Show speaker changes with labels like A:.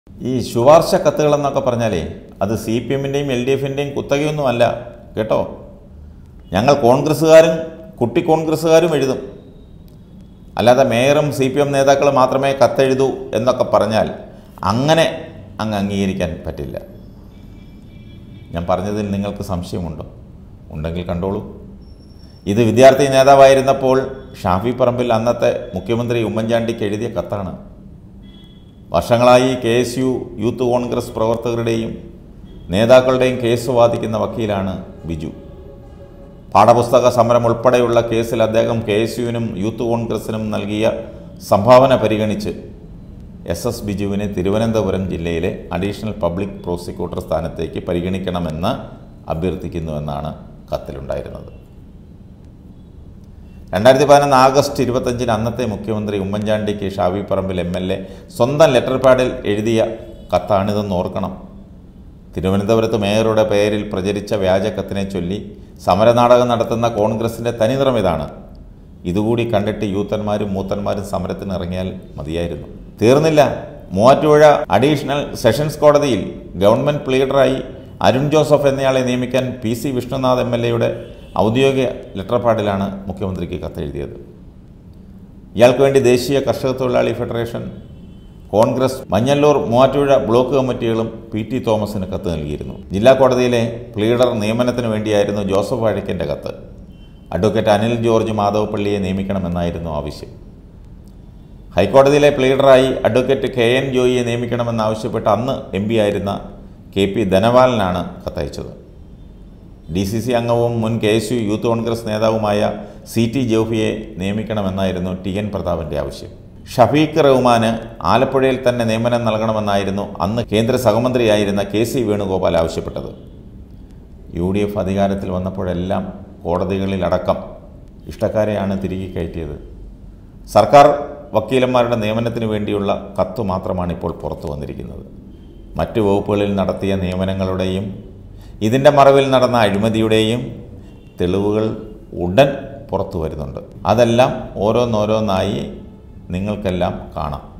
A: ഈ ശുപാർശ കത്തുകളെന്നൊക്കെ പറഞ്ഞാലേ അത് സി പി എമ്മിൻ്റെയും എൽ ഡി എഫിൻ്റെയും കുത്തകയൊന്നും അല്ല കേട്ടോ ഞങ്ങൾ കോൺഗ്രസ്സുകാരും കുട്ടി കോൺഗ്രസ്സുകാരും എഴുതും അല്ലാതെ മേയറും സി പി എം നേതാക്കളും മാത്രമേ കത്തെഴുതൂ എന്നൊക്കെ പറഞ്ഞാൽ അങ്ങനെ അങ്ങ് അംഗീകരിക്കാൻ പറ്റില്ല ഞാൻ പറഞ്ഞതിൽ നിങ്ങൾക്ക് സംശയമുണ്ടോ ഉണ്ടെങ്കിൽ കണ്ടോളൂ ഇത് വിദ്യാർത്ഥി നേതാവായിരുന്നപ്പോൾ ഷാഫി പറമ്പിൽ അന്നത്തെ മുഖ്യമന്ത്രി ഉമ്മൻചാണ്ടിക്ക് എഴുതിയ കത്താണ് വർഷങ്ങളായി K S U youth Congress പ്രവർത്തകരുടെയും നേതാക്കളുടെയും കേസ് വാദിക്കുന്ന വക്കീലാണ് ബിജു പാഠപുസ്തക സമരം ഉൾപ്പെടെയുള്ള കേസിൽ അദ്ദേഹം കെ എസ് യുവിനും യൂത്ത് കോൺഗ്രസിനും നൽകിയ സംഭാവന പരിഗണിച്ച് എസ് എസ് ബിജുവിനെ തിരുവനന്തപുരം ജില്ലയിലെ അഡീഷണൽ പബ്ലിക് പ്രോസിക്യൂട്ടർ സ്ഥാനത്തേക്ക് പരിഗണിക്കണമെന്ന് അഭ്യർത്ഥിക്കുന്നുവെന്നാണ് കത്തിലുണ്ടായിരുന്നത് രണ്ടായിരത്തി പതിനൊന്ന് ആഗസ്റ്റ് ഇരുപത്തഞ്ചിന് അന്നത്തെ മുഖ്യമന്ത്രി ഉമ്മൻചാണ്ടിക്ക് Shafi Parambil M L A സ്വന്തം ലെറ്റർ പാഡിൽ എഴുതിയ കത്താണിതെന്ന് ഓർക്കണം തിരുവനന്തപുരത്ത് മേയറുടെ പേരിൽ പ്രചരിച്ച വ്യാജ കത്തിനെ ചൊല്ലി സമരനാടകം നടത്തുന്ന കോൺഗ്രസിൻ്റെ തനിനിറം ഇതാണ് ഇതുകൂടി കണ്ടിട്ട് യൂത്തന്മാരും മൂത്തന്മാരും സമരത്തിന് ഇറങ്ങിയാൽ മതിയായിരുന്നു തീർന്നില്ല മൂവാറ്റുപുഴ അഡീഷണൽ സെഷൻസ് കോടതിയിൽ ഗവൺമെൻറ് പ്ലീഡറായി അരുൺ ജോസഫ് എന്നയാളെ നിയമിക്കാൻ P C Vishnunath M L എയുടെ ഔദ്യോഗിക ലെറ്റർ പാഡിലാണ് മുഖ്യമന്ത്രിക്ക് കത്തെഴുതിയത് ഇയാൾക്ക് വേണ്ടി ദേശീയ കർഷക തൊഴിലാളി ഫെഡറേഷൻ കോൺഗ്രസ് മഞ്ഞല്ലൂർ മൂവാറ്റുപുഴ ബ്ലോക്ക് കമ്മിറ്റികളും പി ടി തോമസിന് കത്ത് നൽകിയിരുന്നു ജില്ലാ കോടതിയിലെ പ്ലീഡർ നിയമനത്തിന് വേണ്ടിയായിരുന്നു ജോസഫ് വാഴക്കൻ്റെ കത്ത് അഡ്വക്കേറ്റ് അനിൽ ജോർജ് മാധവപ്പള്ളിയെ നിയമിക്കണമെന്നായിരുന്നു ആവശ്യം ഹൈക്കോടതിയിലെ പ്ലീഡറായി അഡ്വക്കേറ്റ് കെ എൻ ജോയിയെ നിയമിക്കണമെന്നാവശ്യപ്പെട്ട് അന്ന് എം പി ആയിരുന്ന കെ പി ധനപാലനാണ് കത്തയച്ചത് ഡി സി സി അംഗവും മുൻ K S U youth Congress നേതാവുമായ സി ടി ജോഫിയെ നിയമിക്കണമെന്നായിരുന്നു ടി എൻ പ്രതാപൻ്റെ ആവശ്യം ഷഫീഖ് റഹ്മാന് ആലപ്പുഴയിൽ തന്നെ നിയമനം നൽകണമെന്നായിരുന്നു അന്ന് കേന്ദ്ര സഹമന്ത്രിയായിരുന്ന കെ സി വേണുഗോപാൽ ആവശ്യപ്പെട്ടത് യു ഡി എഫ് അധികാരത്തിൽ വന്നപ്പോഴെല്ലാം കോടതികളിലടക്കം ഇഷ്ടക്കാരെയാണ് തിരികെ കയറ്റിയത് സർക്കാർ വക്കീലന്മാരുടെ നിയമനത്തിന് വേണ്ടിയുള്ള കത്ത് മാത്രമാണ് ഇപ്പോൾ പുറത്തു വന്നിരിക്കുന്നത് മറ്റു വകുപ്പുകളിൽ നടത്തിയ നിയമനങ്ങളുടെയും ഇതിൻ്റെ മറവിൽ നടന്ന അഴിമതിയുടെയും തെളിവുകൾ ഉടൻ പുറത്തു വരുന്നുണ്ട് അതെല്ലാം ഓരോന്നോരോന്നായി നിങ്ങൾക്കെല്ലാം കാണാം